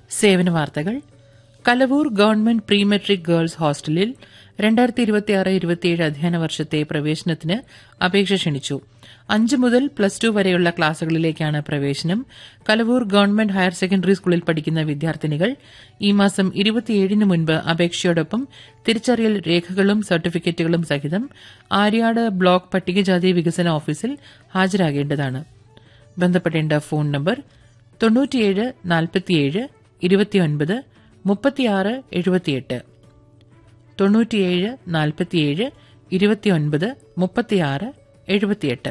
സേവന വാർത്തകൾ Kalavoor government pre matric girls ഹോസ്റ്റലിൽ രണ്ടായിരത്തി ഇരുപത്തിയാറ് ഇരുപത്തിയേഴ് അധ്യയന വർഷത്തെ പ്രവേശനത്തിന് അപേക്ഷ ക്ഷണിച്ചു അഞ്ച് മുതൽ പ്ലസ് ടു വരെയുള്ള ക്ലാസുകളിലേക്കാണ് പ്രവേശനം കലവൂർ ഗവൺമെന്റ് ഹയർ സെക്കൻഡറി സ്കൂളിൽ പഠിക്കുന്ന വിദ്യാർത്ഥിനികൾ ഈ മാസം ഇരുപത്തിയേഴിന് മുൻപ് അപേക്ഷയോടൊപ്പം തിരിച്ചറിയൽ രേഖകളും സർട്ടിഫിക്കറ്റുകളും സഹിതം ആര്യാട് ബ്ലോക്ക് പട്ടികജാതി വികസന ഓഫീസിൽ ഹാജരാകേണ്ടതാണ് ബന്ധപ്പെടേണ്ട ഫോൺ നമ്പർ തൊണ്ണൂറ്റിയേഴ് നാൽപ്പത്തിയേഴ് ഇരുപത്തിയൊൻപത് മുപ്പത്തിയാറ് എഴുപത്തിയെട്ട് തൊണ്ണൂറ്റിയേഴ് നാൽപ്പത്തിയേഴ് ഇരുപത്തിയൊൻപത് മുപ്പത്തിയാറ് എഴുപത്തിയെട്ട്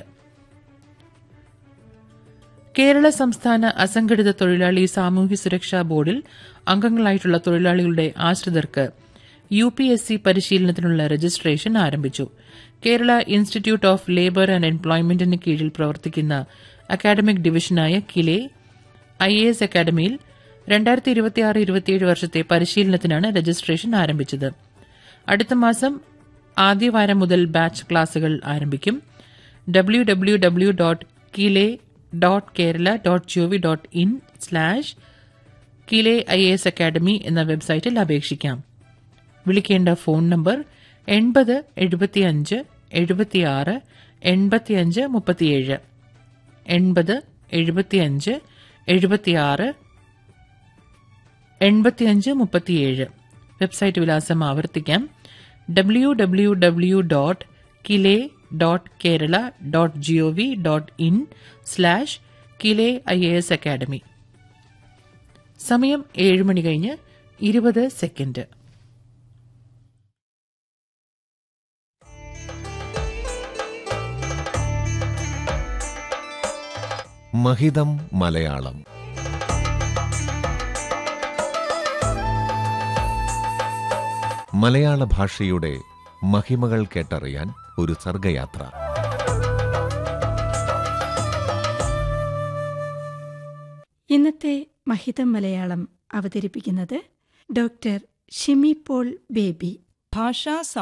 കേരള സംസ്ഥാന അസംഘടിത തൊഴിലാളി സാമൂഹ്യ സുരക്ഷാ ബോർഡിൽ അംഗങ്ങളായിട്ടുള്ള തൊഴിലാളികളുടെ ആശ്രിതർക്ക് യു പി എസ് സി പരിശീലനത്തിനുള്ള രജിസ്ട്രേഷൻ ആരംഭിച്ചു Kerala institute of labour and എംപ്ലോയ്മെന്റിന് കീഴിൽ പ്രവർത്തിക്കുന്ന അക്കാഡമിക് ഡിവിഷനായ കിലെ ഐ എ എസ് അക്കാഡമിയിൽ രണ്ടായിരത്തി ഇരുപത്തിയാറ് ഇരുപത്തിയേഴ് വർഷത്തെ പരിശീലനത്തിനാണ് രജിസ്ട്രേഷൻ ആരംഭിച്ചത് അടുത്ത മാസം ആദ്യവാരം മുതൽ ബാച്ച് ക്ലാസുകൾ ആരംഭിക്കും W W W dot KILE dot Kerala dot gov dot in slash KILE I S academy എന്ന വെബ്സൈറ്റിൽ അപേക്ഷിക്കാം വിളിക്കേണ്ട ഫോൺ നമ്പർ എൺപത് എഴുപത്തിയഞ്ച് എഴുപത്തിയാറ് എൺപത്തിയഞ്ച് മുപ്പത്തിയേഴ് എൺപത് എഴുപത്തിയഞ്ച് എഴുപത്തിയാറ് എൺപത്തിയഞ്ച് മുപ്പത്തിയേഴ് വെബ്സൈറ്റ് വിലാസം ആവർത്തിക്കാം W W W dot KILE dot Kerala dot gov dot in slash KILE I A S academy സമയം ഏഴ് മണി കഴിഞ്ഞ് ഇരുപത് സെക്കൻഡ് മഹിതം മലയാളം മലയാള ഭാഷയുടെ മഹിമകൾ കേട്ടറിയാൻ ഒരു സർഗയാത്ര ഇന്നത്തെ മഹിതം മലയാളം അവതരിപ്പിക്കുന്നത് ഡോക്ടർ ഷിമി പോൾ ബേബി ഭാഷാ